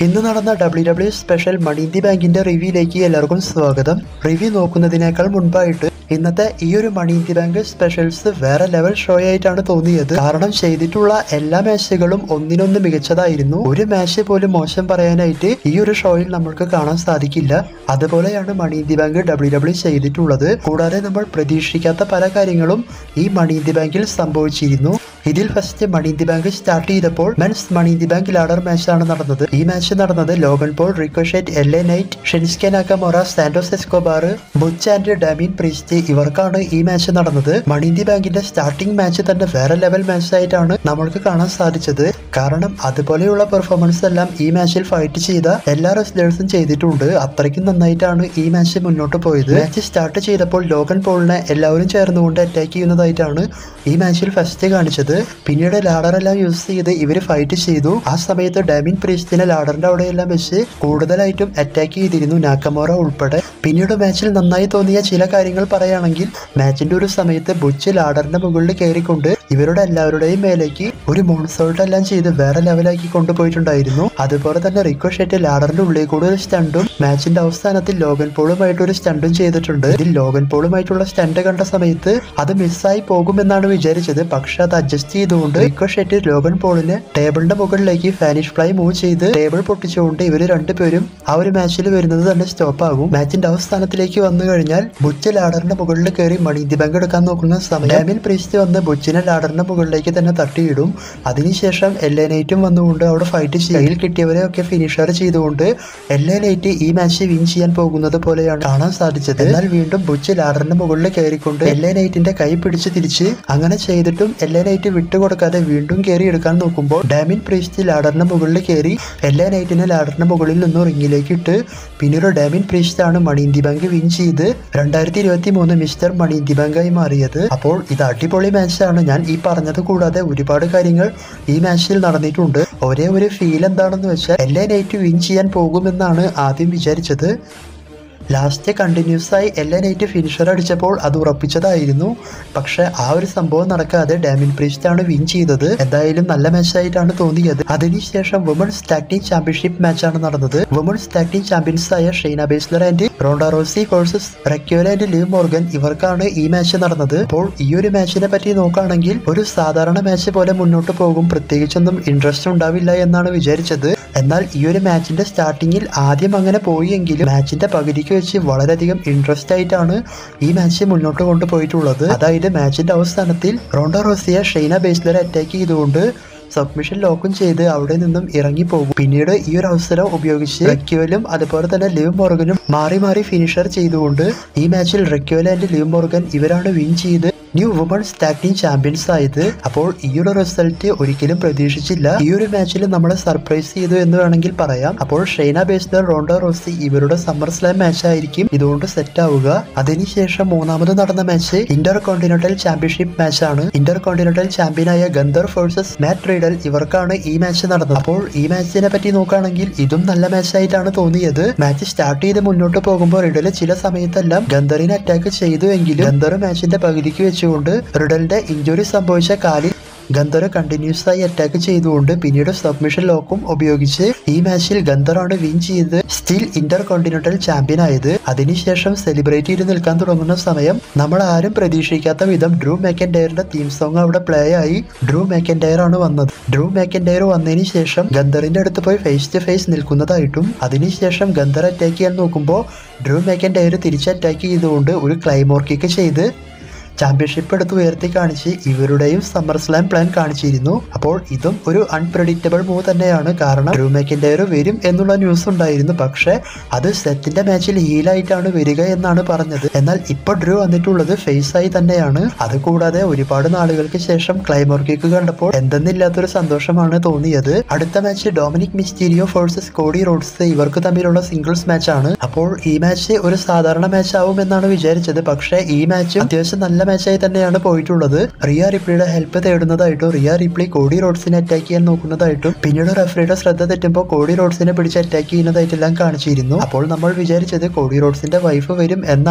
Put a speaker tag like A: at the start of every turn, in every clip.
A: ഇന്ന് നടന്ന W W special money in the ബാങ്കിന്റെ റിവ്യൂയിലേക്ക് എല്ലാവർക്കും സ്വാഗതം റിവ്യൂ നോക്കുന്നതിനേക്കാൾ മുൻപായിട്ട് ഇന്നത്തെ ഈ ഒരു മണി ഇന്ത്യ ബാങ്ക് സ്പെഷ്യൽസ് വേറെ ലെവൽ ഷോ ആയിട്ടാണ് തോന്നിയത് കാരണം ചെയ്തിട്ടുള്ള എല്ലാ മാച്ചുകളും ഒന്നിനൊന്ന് മികച്ചതായിരുന്നു ഒരു മാച്ച് പോലും മോശം പറയാനായിട്ട് ഈ ഒരു ഷോയിൽ നമ്മൾക്ക് കാണാൻ സാധിക്കില്ല അതുപോലെയാണ് money in the bank W W ചെയ്തിട്ടുള്ളത് കൂടാതെ നമ്മൾ പ്രതീക്ഷിക്കാത്ത പല കാര്യങ്ങളും ഈ മണി ഇന്ത്യ ബാങ്കിൽ സംഭവിച്ചിരുന്നു ഇതിൽ first money in the bank start ചെയ്തപ്പോൾ men's money in the bank ladder മാച്ചാണ് നടന്നത് ഈ മാച്ച് നടന്നത് Logan Paul Ricochet L A Knight Shinsuke Nakamura Santos Escobar Butch and Damian Priest ഇവർക്കാണ് ഈ മാച്ച് നടന്നത് മണി ഇന്ത്യ ബാങ്കിന്റെ സ്റ്റാർട്ടിംഗ് മാച്ച് തന്നെ വേറെ ലെവൽ മാച്ച് ആയിട്ടാണ് നമ്മൾക്ക് കാണാൻ സാധിച്ചത് കാരണം അതുപോലെയുള്ള പെർഫോമൻസ് എല്ലാം ഈ മാച്ചിൽ ഫൈറ്റ് ചെയ്ത എല്ലാ റെസ്ലേഴ്സും ചെയ്തിട്ടുണ്ട് അത്രയ്ക്കും നന്നായിട്ടാണ് ഈ മാച്ച് മുന്നോട്ട് പോയത് മാച്ച് സ്റ്റാർട്ട് ചെയ്തപ്പോൾ ലോഗൻ പോളിനെ എല്ലാവരും ചേർന്നുകൊണ്ട് അറ്റാക്ക് ചെയ്യുന്നതായിട്ടാണ് ഈ മാച്ചിൽ ഫസ്റ്റ് കാണിച്ചത് പിന്നീട് ലാഡർ എല്ലാം യൂസ് ചെയ്ത് ഇവർ ഫൈറ്റ് ചെയ്തു ആ സമയത്ത് ഡാമിൻ പ്രീസ്റ്റിനെ ലാഡറിന്റെ അവിടെയെല്ലാം വെച്ച് കൂടുതലായിട്ടും അറ്റാക്ക് ചെയ്തിരുന്നു നാക്കമോറ ഉൾപ്പെടെ പിന്നീട് മാച്ചിൽ നന്നായി തോന്നിയ ചില കാര്യങ്ങൾ പറയുകയാണെങ്കിൽ മാച്ചിന്റെ ഒരു സമയത്ത് ബുച്ച് ലാഡറിന്റെ മുകളിൽ കയറിക്കൊണ്ട് ഇവരുടെ എല്ലാവരുടെയും മേലേക്ക് ഒരു മോൺസോൾട്ട് എല്ലാം ചെയ്ത് വേറെ ലെവലാക്കി കൊണ്ടുപോയിട്ടുണ്ടായിരുന്നു അതുപോലെ തന്നെ റിക്കോ ഷെറ്റ് ലാഡറിന്റെ ഉള്ളിൽ കൂടെ ഒരു സ്റ്റണ്ടും മാച്ചിന്റെ അവസാനത്തിൽ ലോഗൻ പോളുമായിട്ട് ഒരു സ്റ്റണ്ടും ചെയ്തിട്ടുണ്ട് ഇതിൽ ലോഗൻ പോളുമായിട്ടുള്ള സ്റ്റണ്ട് കണ്ട സമയത്ത് അത് മിസ്സായി പോകുമെന്നാണ് വിചാരിച്ചത് പക്ഷെ അത് അഡ്ജസ്റ്റ് ചെയ്തുകൊണ്ട് റിക്കോ ഷെറ്റ് ലോഗൻ പോളിന് ടേബിളിന്റെ മുകളിലേക്ക് ഫാനിഷ് ഫ്ലൈ മൂവ് ചെയ്ത് ടേബിൾ പൊട്ടിച്ചുകൊണ്ട് ഇവര് രണ്ടുപേരും ആ ഒരു മാച്ചിൽ വരുന്നത് തന്നെ സ്റ്റോപ്പ് ആകും മാച്ചിന്റെ അവസാനത്തിലേക്ക് വന്നു കഴിഞ്ഞാൽ ബുച്ച് ലാഡറിന്റെ മുകളിൽ കയറി മണി ഇന്ത്യ ബാങ്ക് എടുക്കാൻ നോക്കുന്ന സമയം ഡാമിൻ പ്രീസ്റ്റ് വന്ന് ബുച്ചിനെ ലാഡറിന്റെ മുകളിലേക്ക് തന്നെ തട്ടിയിടും അതിനുശേഷം എൽ എ നൈറ്റും വന്നുകൊണ്ട് അവിടെ ഫൈറ്റ് ചെയ്യൽ കിട്ടിയവരെ ഒക്കെ ഫിനിഷർ ചെയ്തുകൊണ്ട് എൽ എ നൈറ്റ് ഈ മാച്ച് വിൻ ചെയ്യാൻ പോകുന്നത് പോലെയാണ് കാണാൻ സാധിച്ചത് എന്നാൽ വീണ്ടും ബുച്ച് ലാഡറിന്റെ മുകളിൽ കയറിക്കൊണ്ട് എൽ എ നൈറ്റിന്റെ കൈ പിടിച്ച് തിരിച്ച് അങ്ങനെ ചെയ്തിട്ടും എൽ എ നൈറ്റ് വിട്ടുകൊടുക്കാതെ വീണ്ടും കയറി എടുക്കാൻ നോക്കുമ്പോൾ ഡാമിൻ പ്രീസ്റ്റ് ലാഡറിന്റെ മുകളിൽ കയറി എൽ എ നൈറ്റിനെ ലാഡറിന്റെ മുകളിൽ നിന്ന് റിങ്ങിലേക്ക് ഇട്ട് പിന്നീട് ഡാമിൻ പ്രീസ്റ്റ് ആണ് മണി ഇന്ത്യ ബാങ്ക് വിൻ ചെയ്ത് രണ്ടായിരത്തി ഇരുപത്തി മൂന്ന് മിസ്റ്റർ മണി ഇന്ത്യ ബാങ്കായി മാറിയത് അപ്പോൾ ഇത് അടിപൊളി മാച്ചാണ് ഞാൻ ഈ പറഞ്ഞത് കൂടാതെ ഒരുപാട് കാര്യങ്ങൾ ഈ മാച്ചിൽ നടന്നിട്ടുണ്ട് ഒരേ ഒരു ഫീൽ എന്താണെന്ന് വെച്ചാൽ എല്ലാ നൈറ്റ് വിൻ ചെയ്യാൻ പോകുമെന്നാണ് ആദ്യം വിചാരിച്ചത് ലാസ്റ്റ് കണ്ടിന്യൂസ് ആയി എല്ലാ നൈറ്റ് ഫിനിഷർ അടിച്ചപ്പോൾ അത് ഉറപ്പിച്ചതായിരുന്നു പക്ഷെ ആ ഒരു സംഭവം നടക്കാതെ ഡാമിൻ പ്രീസ്റ്റ് ആണ് വിൻ ചെയ്തത് എന്തായാലും നല്ല മാച്ചായിട്ടാണ് തോന്നിയത് അതിനുശേഷം വുമൺസ് ടാക് ടീം ചാമ്പ്യൻഷിപ്പ് മാച്ചാണ് നടന്നത് വുമൺസ് ടാക് ടീം ചാമ്പ്യൻസ് ആയ Shayna Baszler and Ronda Rousey versus Raquel and Liv Morgan ഇവർക്കാണ് ഈ മാച്ച് നടന്നത് അപ്പോൾ ഈ ഒരു മാച്ചിനെ പറ്റി നോക്കുകയാണെങ്കിൽ ഒരു സാധാരണ മാച്ച് പോലെ മുന്നോട്ട് പോകും പ്രത്യേകിച്ചൊന്നും ഇൻട്രസ്റ്റ് ഉണ്ടാവില്ല എന്നാണ് വിചാരിച്ചത് എന്നാൽ ഈ ഒരു മാച്ചിന്റെ സ്റ്റാർട്ടിങ്ങിൽ ആദ്യം അങ്ങനെ പോയി എങ്കിലും മാച്ചിന്റെ പകുതിക്ക് വെച്ച് വളരെയധികം ഇൻട്രസ്റ്റ് ആയിട്ടാണ് ഈ മാച്ച് മുന്നോട്ട് കൊണ്ടുപോയിട്ടുള്ളത് അതായത് മാച്ചിന്റെ അവസാനത്തിൽ റോണ്ട റോസിയ ഷെയ്ന ബേസ്ലറെ അറ്റാക്ക് ചെയ്തുകൊണ്ട് സബ്മിഷൻ ലോക്കും ചെയ്ത് അവിടെ നിന്നും ഇറങ്ങി പോകും പിന്നീട് ഈ ഒരു അവസരം ഉപയോഗിച്ച് റെക്യുവലും അതുപോലെ തന്നെ ലിവ് മോർഗനും മാറി മാറി ഫിനിഷർ ചെയ്തുകൊണ്ട് ഈ മാച്ചിൽ റെക്യുവൽ ആൻഡ് ലിവ് മോർഗൻ ഇവരാണ് വിൻ ചെയ്ത് new women's tag team champions ആയത് അപ്പോൾ ഈ ഒരു റിസൾട്ട് ഒരിക്കലും പ്രതീക്ഷിച്ചില്ല ഈ ഒരു മാച്ചിൽ നമ്മളെ സർപ്രൈസ് ചെയ്തു എന്ന് വേണമെങ്കിൽ പറയാം അപ്പോൾ ഷെയ്ന ബേസ്ലർ റോണ്ടോ റോസി ഇവരുടെ സമ്മർ സ്ലാം മാച്ച് ആയിരിക്കും ഇതുകൊണ്ട് സെറ്റ് ആവുക അതിനുശേഷം മൂന്നാമത് നടന്ന മാച്ച് ഇന്റർ കോണ്ടിനെന്റൽ ചാമ്പ്യൻഷിപ്പ് മാച്ചാണ് ഇന്റർ കോണ്ടിനെന്റൽ ചാമ്പ്യനായ ഗന്ധർ ഫോഴ്സസ് മാറ്റ് റീഡൽ ഇവർക്കാണ് ഈ മാച്ച് നടന്നത് അപ്പോൾ ഈ മാച്ചിനെ പറ്റി നോക്കുകയാണെങ്കിൽ ഇതും നല്ല മാച്ചായിട്ടാണ് തോന്നിയത് മാച്ച് സ്റ്റാർട്ട് ചെയ്ത് മുന്നോട്ട് പോകുമ്പോൾ റിഡൽ ചില സമയത്തെല്ലാം ഗന്ധറിനെ അറ്റാക്ക് ചെയ്തു എങ്കിലും ഗന്ധർ മാച്ചിന്റെ പകുതിക്ക് വെച്ചുകൊണ്ട് റിഡലിന്റെ ഇഞ്ചുറി സംഭവിച്ച കാലിൽ ഗന്ധർ കണ്ടിന്യൂസ് ആയി അറ്റാക്ക് ചെയ്തുകൊണ്ട് പിന്നീട് സബ്മിഷൻ ലോക്കും ഉപയോഗിച്ച് ഈ മാച്ചിൽ ഗന്ധറാണ് വിൻ ചെയ്ത് സ്റ്റിൽ ഇന്റർ കോണ്ടിനെന്റൽ ചാമ്പ്യൻ ആയത് അതിനുശേഷം സെലിബ്രേറ്റ് ചെയ്ത് നിൽക്കാൻ തുടങ്ങുന്ന സമയം നമ്മൾ ആരും പ്രതീക്ഷിക്കാത്ത വിധം ഡ്രൂ മാക്കൻഡയറിന്റെ തീം സോങ് അവിടെ പ്ലേ ആയി ഡ്രൂ മാക്കൻഡയർ ആണ് വന്നത് ഡ്രൂ മാക്കൻഡയർ വന്നതിന് ശേഷം ഗന്ധറിന്റെ അടുത്ത് പോയി ഫേസ് ടു ഫേസ് നിൽക്കുന്നതായിട്ടും അതിനുശേഷം ഗന്ധർ അറ്റാക്ക് ചെയ്യാൻ നോക്കുമ്പോൾ ഡ്രൂ മാക്കൻഡയർ തിരിച്ച് അറ്റാക്ക് ചെയ്തുകൊണ്ട് ഒരു ക്ലൈമോർ കിക്ക് ചെയ്ത് ചാമ്പ്യൻഷിപ്പ് എടുത്ത് ഉയർത്തി കാണിച്ച് ഇവരുടെയും സമ്മർ സ്ലാം പ്ലാൻ കാണിച്ചിരുന്നു അപ്പോൾ ഇതും ഒരു അൺപ്രഡിക്റ്റബിൾ മൂവ് തന്നെയാണ് കാരണം ഡ്രൂ മെക്കിൻഡയർ വരും എന്നുള്ള ന്യൂസ് ഉണ്ടായിരുന്നു പക്ഷേ അത് സെത്തിന്റെ മാച്ചിൽ ഹീലായിട്ടാണ് വരിക എന്നാണ് പറഞ്ഞത് എന്നാൽ ഇപ്പോൾ ഡ്രൂ വന്നിട്ടുള്ളത് ഫേസ് ആയി തന്നെയാണ് അതുകൂടാതെ ഒരുപാട് നാളുകൾക്ക് ശേഷം ക്ലൈമോർ കിക്ക് കണ്ടപ്പോൾ എന്തെന്നില്ലാത്തൊരു സന്തോഷമാണ് തോന്നിയത് അടുത്ത match Dominik Mysterio versus Cody Rhodes ഇവർക്ക് തമ്മിലുള്ള സിംഗിൾസ് മാച്ചാണ് അപ്പോൾ ഈ മാച്ച് ഒരു സാധാരണ മാച്ച് ആവും എന്നാണ് വിചാരിച്ചത് പക്ഷേ ഈ മാച്ച് അത്യാവശ്യം നല്ല മാച്ചായി തന്നെയാണ് പോയിട്ടുള്ളത് റിയ റിപ്ലിയുടെ ഹെൽപ്പ് തേടുന്നതായിട്ടും റിയ റിപ്ലി കോഡി റോഡ്സിനെ അറ്റാക്ക് ചെയ്യാൻ നോക്കുന്നതായിട്ടും പിന്നീട് റഫറിയുടെ ശ്രദ്ധ തെറ്റുമ്പോൾ കോഡി റോഡ്സിനെ പിടിച്ച് അറ്റാക്ക് ചെയ്യുന്നതായിട്ടെല്ലാം കാണിച്ചിരുന്നു അപ്പോൾ നമ്മൾ വിചാരിച്ചത് കോഡി റോഡ്സിന്റെ വൈഫ് വരും എന്നാണ്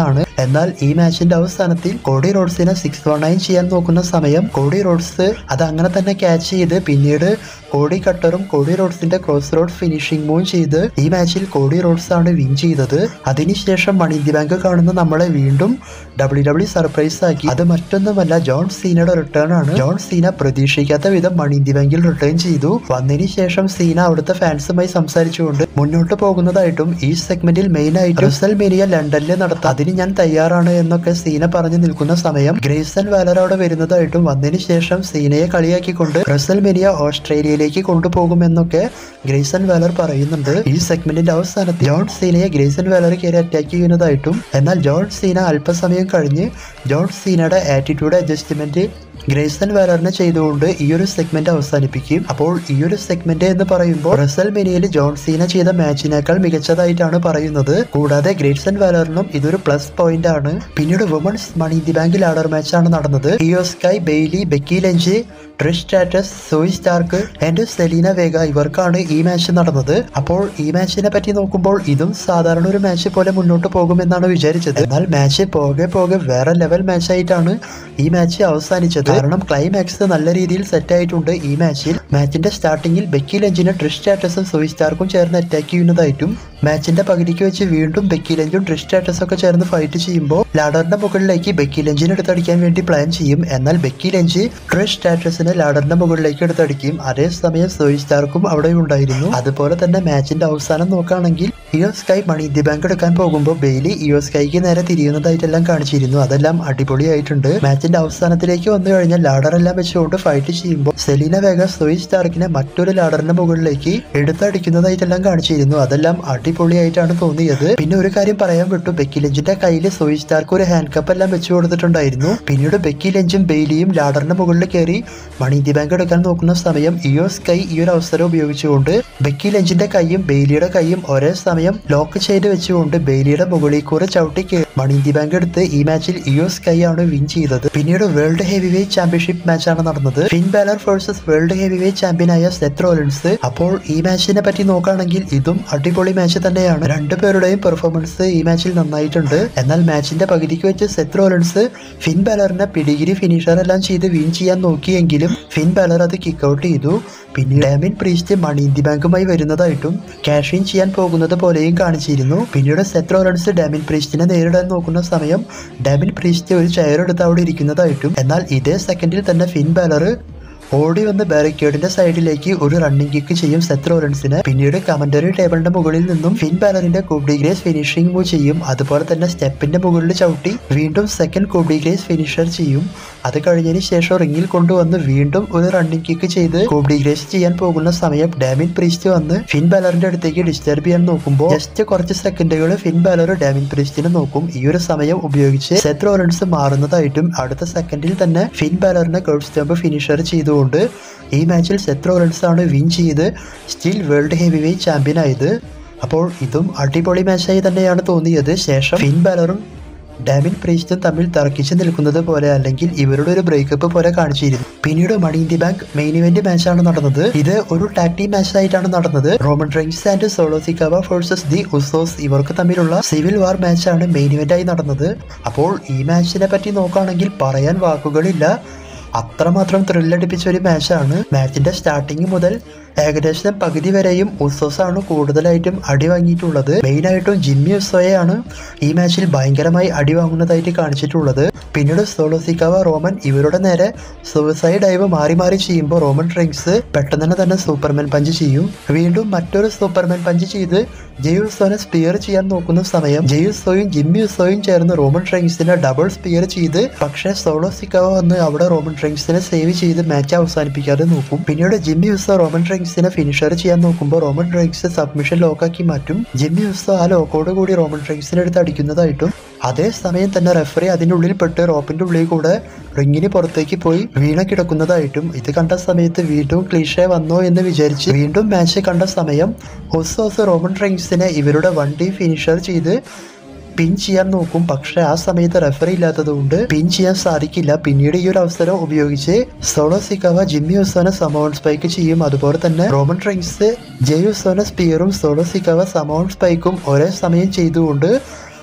A: എന്നാൽ ഈ മാച്ചിന്റെ അവസാനത്തിൽ കോഡി റോഡ്സിനെ സിക്സ് വൺ നയൻ ചെയ്യാൻ നോക്കുന്ന സമയം കോഡി റോഡ്സ് അത് അങ്ങനെ തന്നെ ക്യാച്ച് ചെയ്ത് പിന്നീട് കോഡി കട്ടറും കോഡി റോഡ്സിന്റെ ക്രോസ് റോഡ് ഫിനിഷിംഗ് മൂവ് ചെയ്ത് ഈ മാച്ചിൽ കോഡി റോഡ്സ് ആണ് വിൻ ചെയ്തത് അതിനുശേഷം മണി ഇന്ത്യ ബാങ്ക് കാണുന്ന നമ്മളെ വീണ്ടും ഡബ്ല്യു ഡബ്ല്യു സർപ്രൈസ് ആക്കി അത് മറ്റൊന്നുമല്ല ജോൺ സീനയുടെ റിട്ടേൺ ആണ് ജോൺ സീന പ്രതീക്ഷിക്കാത്ത വിധം മണി ഇന്ത്യ ബാങ്കിൽ റിട്ടേൺ ചെയ്തു വന്നതിന് ശേഷം സീന അവിടുത്തെ ഫാൻസുമായി സംസാരിച്ചുകൊണ്ട് മുന്നോട്ട് പോകുന്നതായിട്ടും ഈ സെഗ്മെന്റിൽ മെയിൻ ആയിട്ട് റിസൽ മേനിയ ലണ്ടനിൽ നടത്താം അതിന് ഞാൻ തയ്യാറാണ് എന്നൊക്കെ സീന പറഞ്ഞു നിൽക്കുന്ന സമയം ഗ്രേസൺ വാലർ അവിടെ വരുന്നതായിട്ടും വന്നതിന് ശേഷം സീനയെ കളിയാക്കിക്കൊണ്ട് റസൽ മേനിയ ഓസ്ട്രേലിയയിലേക്ക് കൊണ്ടുപോകുമെന്നൊക്കെ ഗ്രേസൺ വാലർ പറയുന്നുണ്ട് ഈ സെഗ്മെന്റിന്റെ അവസാനത്തിൽ ജോൺ സീനയെ ഗ്രേസൺ വാലർ കയറി അറ്റാക്ക് ചെയ്യുന്നതായിട്ടും എന്നാൽ ജോൺ സീന അല്പസമയം കഴിഞ്ഞ് ജോൺ സീനയുടെ ആറ്റിറ്റ്യൂഡ് അഡ്ജസ്റ്റ്മെന്റ് ഗ്രേസൺ വാലറിനെ ചെയ്തുകൊണ്ട് ഈ ഒരു സെഗ്മെന്റ് അവസാനിപ്പിക്കും അപ്പോൾ ഈ ഒരു സെഗ്മെന്റ് എന്ന് പറയുമ്പോൾ റസൽ മെനിയിൽ ജോൺ സീന ചെയ്ത മാച്ചിനേക്കാൾ മികച്ചതായിട്ടാണ് പറയുന്നത് കൂടാതെ ഗ്രേസൺ വാലറിനും ഇതൊരു പ്ലസ് പോയിന്റ് ആണ് പിന്നീട് women's money the bank ladder മാച്ചാണ് നടന്നത് Iyo Sky Bayley Becky Lynch Trish Stratus Zoey Stark and Zelina Vega ഇവർക്കാണ് ഈ മാച്ച് നടന്നത് അപ്പോൾ ഈ മാച്ചിനെ പറ്റി നോക്കുമ്പോൾ ഇതും സാധാരണ ഒരു മാച്ച് പോലെ മുന്നോട്ട് പോകുമെന്നാണ് വിചാരിച്ചത് എന്നാൽ മാച്ച് പോകെ പോകെ വേറെ ലെവൽ മാച്ച് ആയിട്ടാണ് ഈ മാച്ച് അവസാനിച്ചത് കാരണം ക്ലൈമാക്സ് നല്ല രീതിയിൽ സെറ്റ് ആയിട്ടുണ്ട് ഈ മാച്ചിൽ മാച്ചിന്റെ സ്റ്റാർട്ടിങ്ങിൽ ബെക്കി ലഞ്ചിന് ട്രിഷ് സ്റ്റാറ്റസും സോയി സ്റ്റാർക്കും ചേർന്ന് അറ്റാക്ക് ചെയ്യുന്നതായിട്ടും മാച്ചിന്റെ പകുതിക്ക് വെച്ച് വീണ്ടും ബെക്കി ലഞ്ചും ട്രിഷ് സ്റ്റാറ്റസും ഒക്കെ ചേർന്ന് ഫൈറ്റ് ചെയ്യുമ്പോൾ ലാഡറിന്റെ മുകളിലേക്ക് ബെക്കി ലഞ്ചിന് എടുത്തടിക്കാൻ വേണ്ടി പ്ലാൻ ചെയ്യും എന്നാൽ ബെക്കി ലഞ്ച് ട്രിഷ് സ്റ്റാറ്റസിനെ ലാഡറിന്റെ മുകളിലേക്ക് എടുത്തടിക്കും അതേസമയം സോയി സ്റ്റാർക്കും അവിടെ ഉണ്ടായിരുന്നു അതുപോലെ തന്നെ മാച്ചിന്റെ അവസാനം നോക്കുകയാണെങ്കിൽ Iyo Sky money in the bank എടുക്കാൻ പോകുമ്പോൾ ബെയിലി ഇയോ സ്കൈക്ക് നേരെ തിരിയുന്നതായിട്ടെല്ലാം കാണിച്ചിരുന്നു അതെല്ലാം അടിപൊളിയായിട്ടുണ്ട് മാച്ചിന്റെ അവസാനത്തിലേക്ക് വന്നു കഴിഞ്ഞാൽ ലാഡർ എല്ലാം വെച്ചുകൊണ്ട് ഫൈറ്റ് ചെയ്യുമ്പോൾ സെലീന വേഗ സോയി സ്റ്റാർക്കിനെ മറ്റൊരു ലാഡറിന്റെ മുകളിലേക്ക് എടുത്തടിക്കുന്നതായിട്ടെല്ലാം കാണിച്ചിരുന്നു അതെല്ലാം അടിപൊളിയായിട്ടാണ് തോന്നിയത് പിന്നെ ഒരു കാര്യം പറയാൻ വിട്ടു ബെക്കി ലഞ്ചിന്റെ കയ്യിൽ സോയി സ്റ്റാർക്ക് ഒരു ഹാൻഡ് കപ്പ് എല്ലാം വെച്ചു കൊടുത്തിട്ടുണ്ടായിരുന്നു പിന്നീട് ബെക്കി ലഞ്ചും ബെയിലിയും ലാഡറിന്റെ മുകളിൽ കയറി മണി ഇന്ത്യ ബാങ്ക് എടുക്കാൻ നോക്കുന്ന സമയം ഇയോ സ്കൈ ഈ ഒരു അവസരം ഉപയോഗിച്ചുകൊണ്ട് ബെക്കി ലഞ്ചിന്റെ കൈയും ബെയിലിയുടെ കൈയും ഒരേ സമയം ലോക്ക് ചെയ്ത് വെച്ചുകൊണ്ട് ബെയിലിയുടെ മുകളിൽ കൂടെ ചവിട്ടി കയറി മണി ഇന്ത്യ ബാങ്ക് എടുത്ത് ഈ മാച്ചിൽ ഇയോ സ്കൈ ആണ് വിൻ ചെയ്തത് പിന്നീട് വേൾഡ് ഹെവി വെയ്റ്റ് ചാമ്പ്യൻഷിപ്പ് മാച്ചാണ് നടന്നത് Finn Balor versus world heavyweight ചാമ്പ്യനായ സെത്ത് റോളിൻസ് അപ്പോൾ ഈ മാച്ചിനെ പറ്റി നോക്കുകയാണെങ്കിൽ ഇതും അടിപൊളി മാച്ച് തന്നെയാണ് രണ്ടുപേരുടെയും പെർഫോമൻസ് ഈ മാച്ചിൽ നന്നായിട്ടുണ്ട് എന്നാൽ മാച്ചിന്റെ പകുതിക്ക് വെച്ച് സെത്ത് റോളിൻസ് ഫിൻ ബാലറിനെ പിടിഗിരി ഫിനിഷർ എല്ലാം ചെയ്ത് വിൻ ചെയ്യാൻ നോക്കിയെങ്കിലും ഫിൻ ബാലർ അത് കിക്ക് ഔട്ട് ചെയ്തു പിന്നീട് ഡാമിൻ പ്രീസ്റ്റ് മണി ഇന്ത്യ ബാങ്കുമായി വരുന്നതായിട്ടും ക്യാഷ് ഇൻ ചെയ്യാൻ പോകുന്നത് പോലെയും കാണിച്ചിരുന്നു പിന്നീട് സെത്ത് റോളൻസ് ഡാമിൻ പ്രീസ്റ്റിനെ നേരിടാൻ നോക്കുന്ന സമയം ഡാമിൻ പ്രീസ്റ്റ് ഒരു ചെയർ എടുത്ത് അവിടെ ഇരിക്കുന്നതായിട്ടും എന്നാൽ ഇതേ സെക്കൻഡിൽ തന്നെ ഫിൻ ബാലർ ഓടി വന്ന് ബാരിക്കേഡിന്റെ സൈഡിലേക്ക് ഒരു റണ്ണിംഗ് കിക്ക് ചെയ്യും സെത്ത് റോലൻസിന് പിന്നീട് കമന്ററി ടേബിളിന്റെ മുകളിൽ നിന്നും ഫിൻ ബാലറിന്റെ കൂബ്ഡി ഗ്രേസ് ഫിനിഷിംഗ് മൂവ് ചെയ്യും അതുപോലെ തന്നെ സ്റ്റെപ്പിന്റെ മുകളിൽ ചവിട്ടി വീണ്ടും സെക്കൻഡ് കൂബ്ഡി ഗ്രേസ് ഫിനിഷർ ചെയ്യും അത് കഴിഞ്ഞതിന് ശേഷം റിങ്ങിൽ കൊണ്ടുവന്ന് വീണ്ടും ഒരു റണ്ണിംഗ് കിക്ക് ചെയ്ത് കൂബ്ഡി ഗ്രേസ് ചെയ്യാൻ പോകുന്ന സമയം ഡാമിൻ പ്രീസ്റ്റ് വന്ന് ഫിൻ ബാലറിന്റെ അടുത്തേക്ക് ഡിസ്റ്റർബ് ചെയ്യാൻ നോക്കുമ്പോൾ ജസ്റ്റ് കുറച്ച് സെക്കൻഡുകൾ ഫിൻ ബാലർ ഡാമിൻ പ്രീസ്റ്റിനെ നോക്കും ഈ ഒരു സമയം ഉപയോഗിച്ച് സെത്ത് റോലൻസ് മാറുന്നതായിട്ടും അടുത്ത സെക്കൻഡിൽ തന്നെ ഫിൻ ബാലറിനെ കർവ് സ്റ്റംപ് ഫിനിഷർ ചെയ്തുകൊണ്ട് ഈ മാച്ചിൽ സെത്ത് റോലൻസ് ആണ് വിൻ ചെയ്ത് still world heavyweight champion ആയത് അപ്പോൾ ഇതും അടിപൊളി മാച്ചായി തന്നെയാണ് തോന്നിയത് ശേഷം ഫിൻ ബാലറും ഡാമിൻ പ്രീസ്റ്റും തമ്മിൽ തർക്കിച്ച് നിൽക്കുന്നത് പോലെ അല്ലെങ്കിൽ ഇവരുടെ ഒരു ബ്രേക്കപ്പ് പോലെ കാണിച്ചിരുന്നു പിന്നീട് money in the bank main event മാച്ചാണ് നടന്നത് ഇത് ഒരു ടാക് ടീം മാച്ച് ആയിട്ടാണ് നടന്നത് Roman Reigns and Solo Sikoa versus the Usos ഇവർക്ക് തമ്മിലുള്ള സിവിൽ വാർ മാച്ചാണ് മെയിൻ ഇവന്റ് ആയി നടന്നത് അപ്പോൾ ഈ മാച്ചിനെ പറ്റി നോക്കുകയാണെങ്കിൽ പറയാൻ വാക്കുകളില്ല അത്രമാത്രം ത്രില്ലടിപ്പിച്ച ഒരു മാച്ചാണ് മാച്ചിന്റെ സ്റ്റാർട്ടിങ് മുതൽ ഏകദേശം പകുതി വരെയും ഉസോസ് ആണ് കൂടുതലായിട്ടും അടി വാങ്ങിയിട്ടുള്ളത് മെയിനായിട്ടും ജിമ്മി ഉസോയാണ് ഈ മാച്ചിൽ ഭയങ്കരമായി അടി വാങ്ങുന്നതായിട്ട് കാണിച്ചിട്ടുള്ളത് പിന്നീട് സോളോസിക്കാവ റോമൻ ഇവരുടെ നേരെ സൂസൈഡ് ഡൈവ് മാറി മാറി ചെയ്യുമ്പോൾ റോമൻ ഡ്രിങ്ക്സ് പെട്ടെന്ന് തന്നെ തന്നെ സൂപ്പർമാൻ പഞ്ച് ചെയ്യും വീണ്ടും മറ്റൊരു സൂപ്പർമാൻ പഞ്ച് ചെയ്ത് ജെയുസോനെ സ്പിയർ ചെയ്യാൻ നോക്കുന്ന സമയം ജെയുസോയും ജിമ്മി ഉസോയും ചേർന്ന് റോമൻ ഡ്രിങ്ക്സിനെ ഡബിൾ സ്പിയർ ചെയ്ത് പക്ഷേ സോളോസിക്കാവ വന്ന് അവിടെ റോമൻ ഡ്രിങ്ക്സിനെ സേവ് ചെയ്ത് മാച്ച് അവസാനിപ്പിക്കാതെ നോക്കും പിന്നീട് ജിമ്മി ഉസോ റോമൻ ഡ്രിങ്ക്സിനെ ഫിനിഷർ ചെയ്യാൻ നോക്കുമ്പോൾ റോമൻ ഡ്രിങ്ക്സ് സബ്മിഷൻ ലോക്കാക്കി മാറ്റും ജിമ്മി ഉസോ ആ ലോക്കോട് കൂടി റോമൻ ഡ്രിങ്ക്സിനെ എടുത്ത് അടിക്കുന്നതായിട്ടും അതേസമയം തന്നെ റെഫറി അതിനുള്ളിൽ പെട്ട് റോപ്പിന്റെ ഉള്ളിൽ കൂടെ റിങ്ങിന് പുറത്തേക്ക് പോയി വീണ കിടക്കുന്നതായിട്ടും ഇത് കണ്ട സമയത്ത് വീണ്ടും ക്ലീഷേ വന്നോ എന്ന് വിചാരിച്ച് വീണ്ടും മാച്ച് കണ്ട സമയം ഹൊസോസ് റോമൻ ഡ്രിങ്ക്സിനെ ഇവരുടെ വണ്ടി ഫിനിഷർ ചെയ്ത് പിൻ ചെയ്യാൻ നോക്കും പക്ഷെ ആ സമയത്ത് റെഫറി ഇല്ലാത്തതുകൊണ്ട് പിൻ ചെയ്യാൻ സാധിക്കില്ല പിന്നീട് ഈ ഒരു അവസരം ഉപയോഗിച്ച് സോളോ സിക്കാവ ജിമ്മി ഉസോനെ സമോൺ സ്പൈക്ക് ചെയ്യും അതുപോലെ തന്നെ റോമൻ ട്രിങ്സ് ജയ് ഉസോനെ സ്പിയറും സോളോ സിക്കാവ സമോൺ സ്പൈക്കും ഒരേ സമയം ചെയ്തുകൊണ്ട്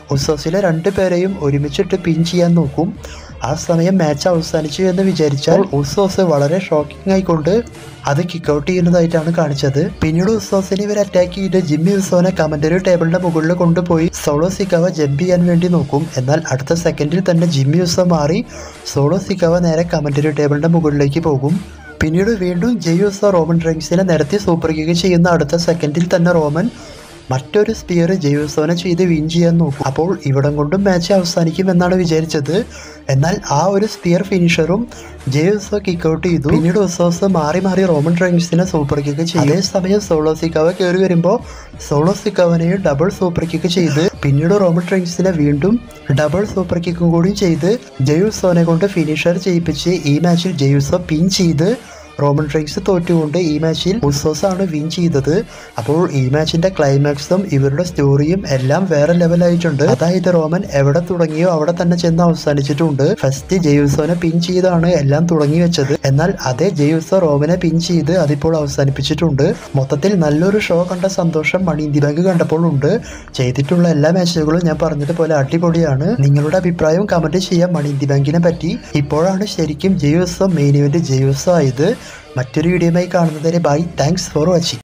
A: ഉസോസിലെ രണ്ടുപേരെയും ഒരുമിച്ചിട്ട് പിൻ ചെയ്യാൻ നോക്കും ആ സമയം മാച്ച് അവസാനിച്ചു എന്ന് വിചാരിച്ചാൽ ഉസോസ് വളരെ ഷോക്കിംഗ് ആയിക്കൊണ്ട് അത് കിക്ക് ഔട്ട് ചെയ്യുന്നതായിട്ടാണ് കാണിച്ചത് പിന്നീട് ഉസോസിനെ ഇവർ അറ്റാക്ക് ചെയ്ത് ജിമ്മി ഉസോനെ കമന്ററി ടേബിളിന്റെ മുകളിൽ കൊണ്ടുപോയി സോളോ സിക്കാവ ജമ്പ് ചെയ്യാൻ വേണ്ടി നോക്കും എന്നാൽ അടുത്ത സെക്കൻഡിൽ തന്നെ ജിമ്മി ഉസോ മാറി സോളോ സിക്കാവ നേരെ കമന്ററി ടേബിളിന്റെ മുകളിലേക്ക് പോകും പിന്നീട് വീണ്ടും ജെയ്യൂസോ റോമൻ ഡ്രിങ്ക്സിനെ നിരത്തി സൂപ്പർ കിക്ക് ചെയ്യുന്ന അടുത്ത സെക്കൻഡിൽ തന്നെ റോമൻ മറ്റൊരു സ്പിയർ ജെയ്യൂസോനെ ചെയ്ത് വിൻ ചെയ്യാൻ നോക്കും അപ്പോൾ ഇവിടം കൊണ്ടും മാച്ച് അവസാനിക്കും എന്നാണ് വിചാരിച്ചത് എന്നാൽ ആ ഒരു സ്പിയർ ഫിനിഷറും ജെയ്യൂസോ കിക്ക് ഔട്ട് ചെയ്തു പിന്നീട് ഉസോസ് മാറി മാറി റോമൻ ഡ്രിങ്ക്സിനെ സൂപ്പർ കിക്ക് ചെയ്തു അതേസമയം സോളോ സിക്കാവ കയറി വരുമ്പോൾ സോളോ സിക്കാവനെയും ഡബിൾ സൂപ്പർ കിക്ക് ചെയ്ത് പിന്നീട് റോമൻ ഡ്രിങ്ക്സിനെ വീണ്ടും ഡബിൾ സൂപ്പർ കിക്കും കൂടി ചെയ്ത് ജെയ്യൂസോനെ കൊണ്ട് ഫിനിഷർ ചെയ്യിപ്പിച്ച് ഈ മാച്ചിൽ ജെയ്യൂസോ പിൻ ചെയ്ത് റോമൻ റൈൻസ് തോറ്റുകൊണ്ട് ഈ മാച്ചിൽ ഉസോസ് ആണ് വിൻ ചെയ്തത് അപ്പോൾ ഈ മാച്ചിന്റെ ക്ലൈമാക്സും ഇവരുടെ സ്റ്റോറിയും എല്ലാം വേറെ ലെവലായിട്ടുണ്ട് അതായത് റോമൻ എവിടെ തുടങ്ങിയോ അവിടെ തന്നെ ചെന്ന് അവസാനിച്ചിട്ടുണ്ട് ഫസ്റ്റ് ജെയ്യൂസോനെ പിൻ ചെയ്താണ് എല്ലാം തുടങ്ങി വെച്ചത് എന്നാൽ അതേ ജെയ്യൂസോ റോമനെ പിൻ ചെയ്ത് അതിപ്പോൾ അവസാനിപ്പിച്ചിട്ടുണ്ട് മൊത്തത്തിൽ നല്ലൊരു ഷോ കണ്ട സന്തോഷം മണി ഇന്ത്യ ബാങ്ക് കണ്ടപ്പോൾ ഉണ്ട് ചെയ്തിട്ടുള്ള എല്ലാ മാച്ചുകളും ഞാൻ പറഞ്ഞതുപോലെ അടിപൊളിയാണ് നിങ്ങളുടെ അഭിപ്രായം കമന്റ് ചെയ്യാം മണി ഇന്ത്യ ബാങ്കിനെ പറ്റി ഇപ്പോഴാണ് ശരിക്കും ജെയ്യൂസോ മെയിൻ ഇവന്റ് ജെയ്യൂസോ ആയത് മറ്റൊരു വീഡിയോയുമായി കാണുന്നതിന് ബൈ താങ്ക്സ് ഫോർ വാച്ചിങ്